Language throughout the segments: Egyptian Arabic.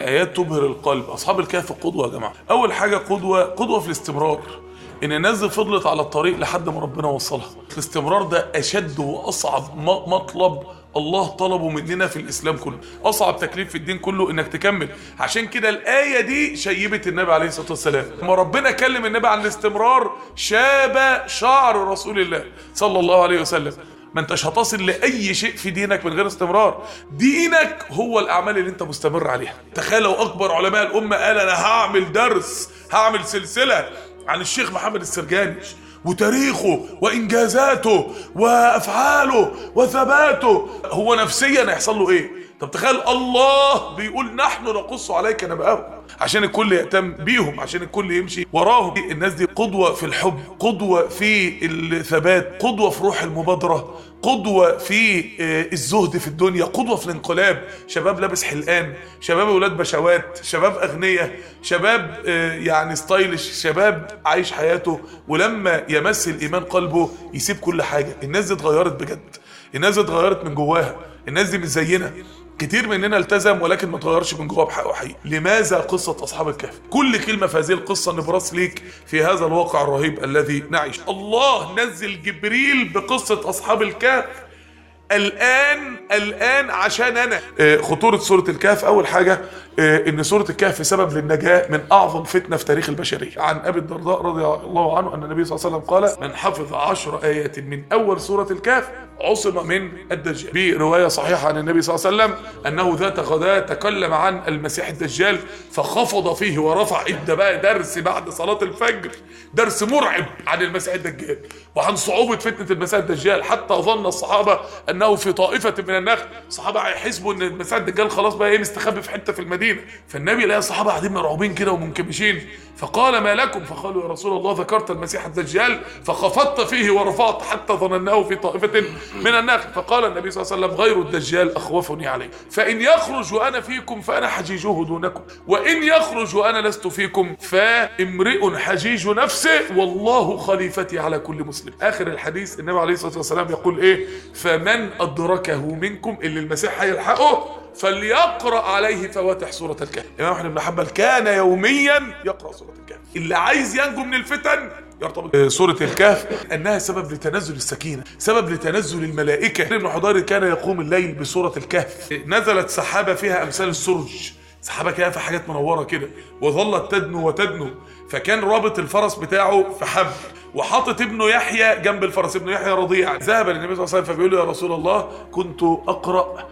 ايات تبهر القلب اصحاب الكهف قدوه يا جماعه اول حاجه قدوه قدوه في الاستمرار ان الناس دي فضلت على الطريق لحد ما ربنا وصلها الاستمرار ده اشد واصعب م- مطلب الله طلبه مننا في الاسلام كله اصعب تكليف في الدين كله انك تكمل عشان كده الايه دي شيبت النبي عليه الصلاه والسلام لما ربنا كلم النبي عن الاستمرار شاب شعر رسول الله صلى الله عليه وسلم ما انتش هتصل لاي شيء في دينك من غير استمرار دينك هو الاعمال اللي انت مستمر عليها تخيل لو اكبر علماء الامه قال انا هعمل درس هعمل سلسله عن الشيخ محمد السرجاني وتاريخه وانجازاته وافعاله وثباته هو نفسيا هيحصل له ايه طب تخيل الله بيقول نحن نقص عليك نبأهم عشان الكل يهتم بيهم عشان الكل يمشي وراهم الناس دي قدوة في الحب قدوة في الثبات قدوة في روح المبادرة قدوة في آه، الزهد في الدنيا قدوة في الانقلاب شباب لابس حلقان شباب ولاد بشوات شباب أغنية شباب آه، يعني ستايلش شباب عايش حياته ولما يمس الإيمان قلبه يسيب كل حاجة الناس دي اتغيرت بجد الناس دي اتغيرت من جواها الناس دي مش زينا كتير مننا التزم ولكن ما اتغيرش من جواه بحقه حقيقي لماذا قصة أصحاب الكهف كل كلمة في هذه القصة نبراس ليك في هذا الواقع الرهيب الذي نعيش الله نزل جبريل بقصة أصحاب الكهف الآن الآن عشان أنا آه، خطورة سورة الكهف أول حاجة آه، إن سورة الكهف سبب للنجاة من أعظم فتنة في تاريخ البشرية عن أبي الدرداء رضي الله عنه أن النبي صلى الله عليه وسلم قال من حفظ عشر آيات من أول سورة الكهف عصم من الدجال برواية صحيحة عن النبي صلى الله عليه وسلم أنه ذات غداة تكلم عن المسيح الدجال فخفض فيه ورفع إدى بقى درس بعد صلاة الفجر درس مرعب عن المسيح الدجال وعن صعوبة فتنة المسيح الدجال حتى ظن الصحابة أنه في طائفة من النخل الصحابة هيحسبوا أن المسيح الدجال خلاص بقى إيه مستخبي في حتة في المدينة فالنبي لقى الصحابة قاعدين مرعوبين كده ومنكمشين فقال ما لكم فقالوا يا رسول الله ذكرت المسيح الدجال فخفضت فيه ورفعت حتى ظنناه في طائفة من النخل فقال النبي صلى الله عليه وسلم غير الدجال أخوفني عليه فإن يخرج وأنا فيكم فأنا حجيجه دونكم وإن يخرج وأنا لست فيكم فامرئ حجيج نفسه والله خليفتي على كل مسلم آخر الحديث النبي عليه الصلاة والسلام يقول إيه فمن أدركه منكم اللي المسيح هيلحقه فليقرأ عليه فواتح سورة الكهف الإمام أحمد بن حنبل كان يوميا يقرأ سورة الكهف اللي عايز ينجو من الفتن يرتبط سورة الكهف أنها سبب لتنزل السكينة سبب لتنزل الملائكة ابن حضير كان يقوم الليل بسورة الكهف نزلت سحابة فيها أمثال السرج سحابة كده في حاجات منورة كده وظلت تدنو وتدنو فكان رابط الفرس بتاعه في حبل وحاطط ابنه يحيى جنب الفرس ابنه يحيى رضيع ذهب للنبي صلى الله عليه وسلم فبيقول له يا رسول الله كنت أقرأ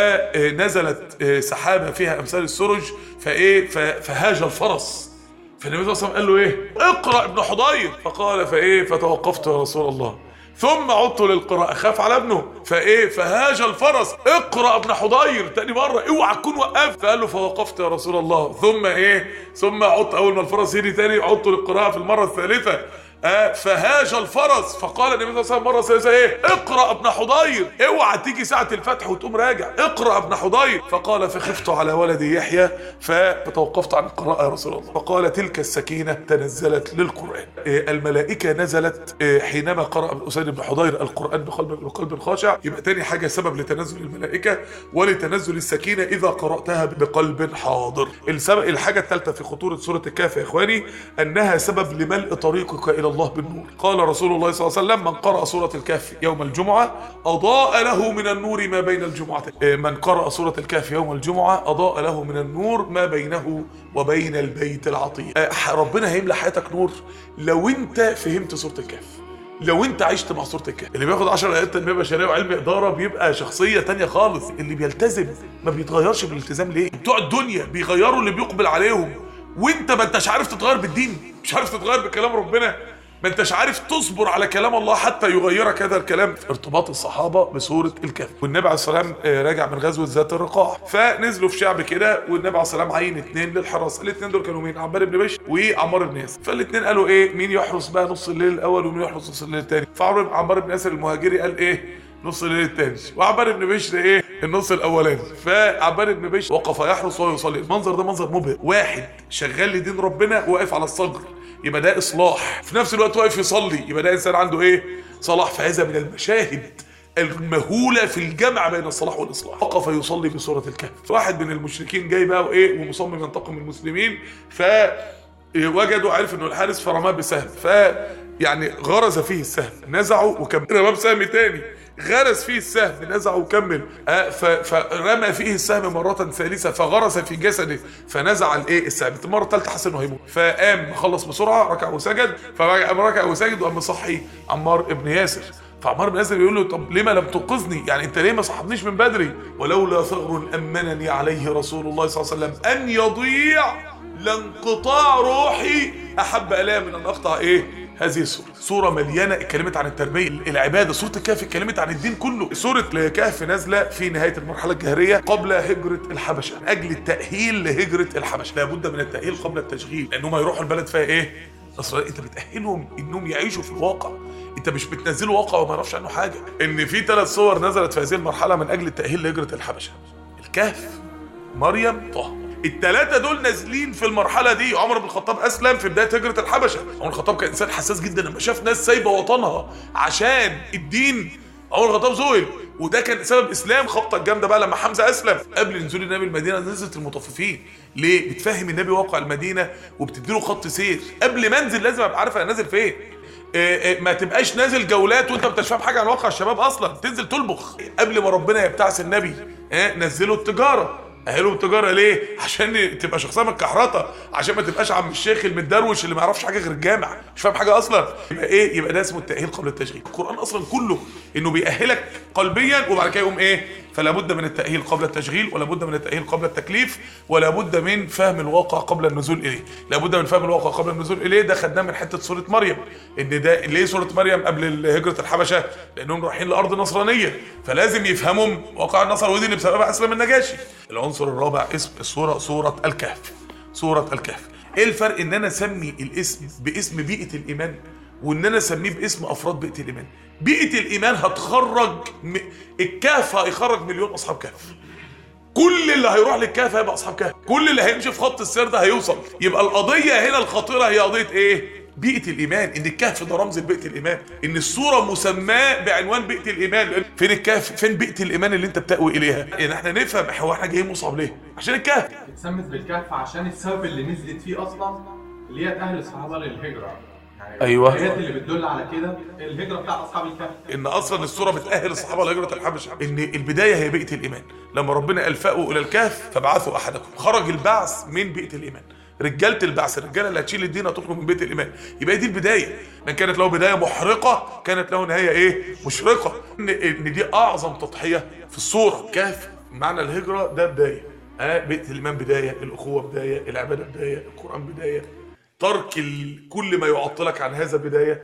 فنزلت سحابة فيها أمثال السرج فإيه ف- فهاج الفرس فالنبي صلى الله عليه وسلم قال له ايه اقرا ابن حضير فقال فايه فتوقفت يا رسول الله ثم عدت للقراءة خاف على ابنه فايه فهاج الفرس اقرا ابن حضير تاني مرة اوعى تكون وقفت فقال له فوقفت يا رسول الله ثم ايه ثم عدت اول ما الفرس يجي تاني عدت للقراءة في المرة الثالثة آه فهاج الفرس فقال النبي صلى الله عليه وسلم مره ثالثه ايه اقرا ابن حضير اوعى تيجي ساعه الفتح وتقوم راجع اقرا ابن حضير فقال فخفت على ولدي يحيى فتوقفت عن القراءه يا رسول الله فقال تلك السكينه تنزلت للقران إيه الملائكه نزلت إيه حينما قرا اسيد بن حضير القران بقلب بقلب خاشع يبقى تاني حاجه سبب لتنزل الملائكه ولتنزل السكينه اذا قراتها بقلب حاضر السبب الحاجه الثالثه في خطوره سوره الكهف يا اخواني انها سبب لملء طريقك الى الله بالنور قال رسول الله صلى الله عليه وسلم من قرأ سورة الكهف يوم الجمعة أضاء له من النور ما بين الجمعتين إيه، من قرأ سورة الكهف يوم الجمعة أضاء له من النور ما بينه وبين البيت العتيق آه، ربنا هيملى حياتك نور لو انت فهمت سورة الكهف لو انت عشت مع سوره الكهف اللي بياخد 10 ايات تنميه بشريه وعلم اداره بيبقى شخصيه تانية خالص اللي بيلتزم ما بيتغيرش بالالتزام ليه بتوع الدنيا بيغيروا اللي بيقبل عليهم وانت ما انتش عارف تتغير بالدين مش عارف تتغير بكلام ربنا ما انتش عارف تصبر على كلام الله حتى يغيرك هذا الكلام ارتباط الصحابه بسوره الكهف والنبي عليه الصلاه والسلام آه، راجع من غزوه ذات الرقاع فنزلوا في شعب كده والنبي عليه الصلاه والسلام عين اثنين للحراسه الاثنين دول كانوا مين عمار بن بشر وعمار بن ياسر فالاثنين قالوا ايه مين يحرس بقى نص الليل الاول ومين يحرس نص الليل الثاني فعمر عمار بن ياسر المهاجري قال ايه نص الليل الثاني وعمار بن بشر ايه النص الاولاني فعمار بن بشر وقف يحرس وهو يصلي المنظر ده منظر مبهر واحد شغال لدين ربنا واقف على الصدر يبقى ده اصلاح في نفس الوقت واقف يصلي يبقى ده انسان عنده ايه صلاح فهذا من المشاهد المهولة في الجمع بين الصلاح والإصلاح وقف يصلي بسورة الكهف واحد من المشركين جاي بقى وإيه ومصمم ينتقم من المسلمين ف وجدوا عرف انه الحارس فرماه بسهم ف يعني غرز فيه السهم نزعه وكمل رماه بسهم تاني غرس فيه السهم نزعه وكمل آه ف... فرمى فيه السهم مرة ثالثة فغرس في جسده فنزع الايه السهم المرة الثالثة حس انه هيموت فقام خلص بسرعة ركع وسجد فقام ركع وسجد وقام مصحي عمار ابن ياسر فعمار بن ياسر بيقول له طب ليه ما لم تنقذني يعني انت ليه ما صحبنيش من بدري ولولا ثغر امنني عليه رسول الله صلى الله عليه وسلم ان يضيع لانقطاع روحي احب الي من ان اقطع ايه هذه السورة سورة مليانة اتكلمت عن التربية العبادة سورة الكهف اتكلمت عن الدين كله سورة الكهف نازلة في نهاية المرحلة الجاهلية قبل هجرة الحبشة من أجل التأهيل لهجرة الحبشة لابد من التأهيل قبل التشغيل لأنهم هيروحوا البلد فيها إيه أصلا أنت بتأهلهم إنهم يعيشوا في الواقع انت مش بتنزله واقع وما يعرفش عنه حاجه ان في ثلاث صور نزلت في هذه المرحله من اجل التاهيل لهجره الحبشه الكهف مريم طه الثلاثه دول نازلين في المرحله دي عمر بن الخطاب اسلم في بدايه هجره الحبشه عمر بن الخطاب كان انسان حساس جدا لما شاف ناس سايبه وطنها عشان الدين عمر بن الخطاب زويل وده كان سبب اسلام خبطه الجامده بقى لما حمزه اسلم قبل نزول النبي المدينه نزلت المطففين ليه بتفهم النبي واقع المدينه وبتديله خط سير قبل ما انزل لازم ابقى عارف انا نازل فين إيه إيه ما تبقاش نازل جولات وانت ما انتش فاهم حاجه عن واقع الشباب اصلا تنزل تلبخ قبل ما ربنا يبتعث النبي اه نزلوا التجاره اهلوا التجاره ليه عشان تبقى شخصيه متكحرطه عشان ما تبقاش عم الشيخ المتدروش اللي ما يعرفش حاجه غير الجامع مش فاهم حاجه اصلا يبقى ايه يبقى ده اسمه التاهيل قبل التشغيل القران اصلا كله انه بيأهلك قلبيا وبعد كده يقوم ايه فلا بد من التأهيل قبل التشغيل ولا بد من التأهيل قبل التكليف ولا بد من فهم الواقع قبل النزول إليه لا بد من فهم الواقع قبل النزول إليه ده خدناه من حتة سورة مريم إن ده ليه سورة مريم قبل هجرة الحبشة لأنهم رايحين لأرض نصرانية فلازم يفهموا واقع النصر ودي اللي بسببها أسلم النجاشي العنصر الرابع اسم السورة سورة الكهف سورة الكهف ايه الفرق ان انا اسمي الاسم باسم بيئة الايمان وان انا اسميه باسم افراد بيئة الايمان بيئة الايمان هتخرج م... الكهف هيخرج مليون اصحاب كهف كل اللي هيروح للكهف هيبقى اصحاب كهف كل اللي هيمشي في خط السير ده هيوصل يبقى القضية هنا الخطيرة هي قضية ايه بيئة الإيمان إن الكهف ده رمز لبيئة الإيمان إن الصورة مسماة بعنوان بيئة الإيمان فين الكهف فين بيئة الإيمان اللي أنت بتأوي إليها إن إحنا نفهم هو إحنا جايين مصعب ليه عشان الكهف اتسمت بالكهف عشان السبب اللي نزلت فيه اصلا اللي هي تاهل الصحابه للهجره يعني أيوة. الايات اللي بتدل على كده الهجره بتاعت اصحاب الكهف ان اصلا السوره بتاهل الصحابه لهجره الحبشه ان البدايه هي بيئه الايمان لما ربنا الفأوا الى الكهف فبعثوا احدكم خرج البعث من بيئه الايمان رجاله البعث الرجاله اللي هتشيل الدين هتخرج من بيت الايمان يبقى دي البدايه من كانت له بدايه محرقه كانت له نهايه ايه مشرقه ان ان دي اعظم تضحيه في الصوره كهف معنى الهجره ده بدايه اه بيت الايمان بدايه الاخوه بدايه العباده بدايه القران بدايه ترك ال- كل ما يعطلك عن هذا بدايه